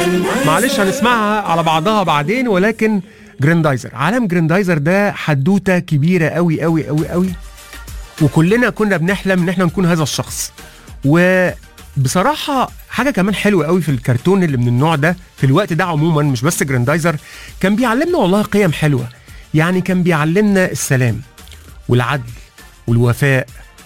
معلش هنسمعها على بعضها بعدين ولكن جراندايزر عالم جراندايزر ده حدوته كبيره قوي قوي قوي قوي وكلنا كنا بنحلم ان احنا نكون هذا الشخص وبصراحه حاجه كمان حلوه قوي في الكرتون اللي من النوع ده في الوقت ده عموما مش بس جراندايزر كان بيعلمنا والله قيم حلوه يعني كان بيعلمنا السلام والعدل والوفاء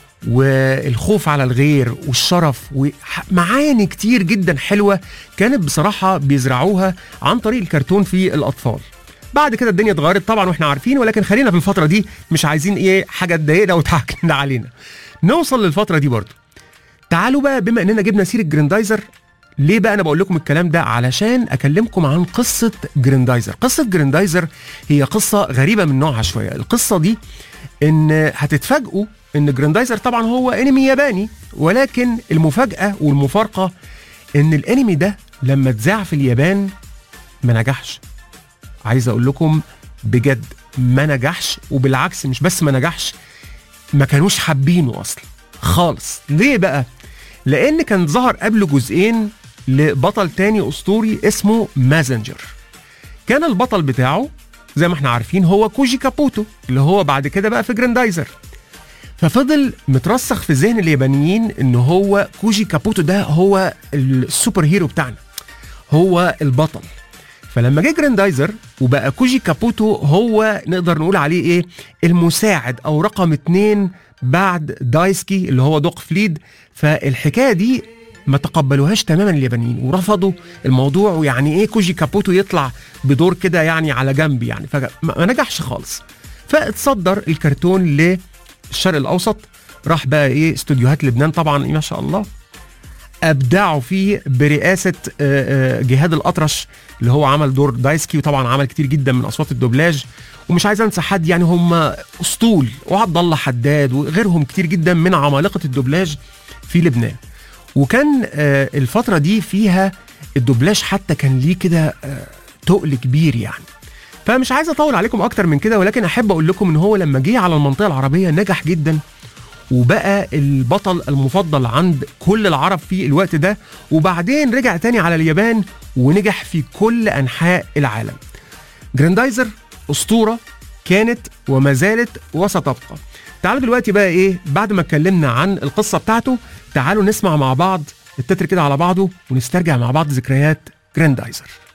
والخوف على الغير والشرف ومعاني كتير جدا حلوة كانت بصراحة بيزرعوها عن طريق الكرتون في الأطفال بعد كده الدنيا اتغيرت طبعا واحنا عارفين ولكن خلينا في الفترة دي مش عايزين ايه حاجة تضايقنا وتحكمنا علينا نوصل للفترة دي برضو تعالوا بقى بما اننا جبنا سيرة جريندايزر ليه بقى انا بقول لكم الكلام ده علشان اكلمكم عن قصه جريندايزر قصه جريندايزر هي قصه غريبه من نوعها شويه القصه دي ان هتتفاجئوا ان جراندايزر طبعا هو انمي ياباني ولكن المفاجاه والمفارقه ان الانمي ده لما اتذاع في اليابان ما نجحش عايز اقول لكم بجد ما نجحش وبالعكس مش بس ما نجحش ما كانوش حابينه اصلا خالص ليه بقى لان كان ظهر قبله جزئين لبطل تاني اسطوري اسمه مازنجر كان البطل بتاعه زي ما احنا عارفين هو كوجي كابوتو اللي هو بعد كده بقى في جراندايزر ففضل مترسخ في ذهن اليابانيين ان هو كوجي كابوتو ده هو السوبر هيرو بتاعنا هو البطل فلما جه جراندايزر وبقى كوجي كابوتو هو نقدر نقول عليه ايه المساعد او رقم اتنين بعد دايسكي اللي هو دوق فليد فالحكايه دي ما تقبلوهاش تماما اليابانيين ورفضوا الموضوع ويعني ايه كوجي كابوتو يطلع بدور كده يعني على جنب يعني فما نجحش خالص فاتصدر الكرتون للشرق الاوسط راح بقى ايه استوديوهات لبنان طبعا ما شاء الله ابدعوا فيه برئاسه جهاد الاطرش اللي هو عمل دور دايسكي وطبعا عمل كتير جدا من اصوات الدوبلاج ومش عايز انسى حد يعني هم اسطول وعبد الله حداد وغيرهم كتير جدا من عمالقه الدوبلاج في لبنان وكان الفتره دي فيها الدوبلاج حتى كان ليه كده تقل كبير يعني فمش عايز اطول عليكم اكتر من كده ولكن احب اقول لكم ان هو لما جه على المنطقه العربيه نجح جدا وبقى البطل المفضل عند كل العرب في الوقت ده وبعدين رجع تاني على اليابان ونجح في كل انحاء العالم جراندايزر اسطوره كانت وما زالت وستبقى تعالوا دلوقتي بقى ايه بعد ما اتكلمنا عن القصه بتاعته تعالوا نسمع مع بعض التتر كده على بعضه ونسترجع مع بعض ذكريات جراندايزر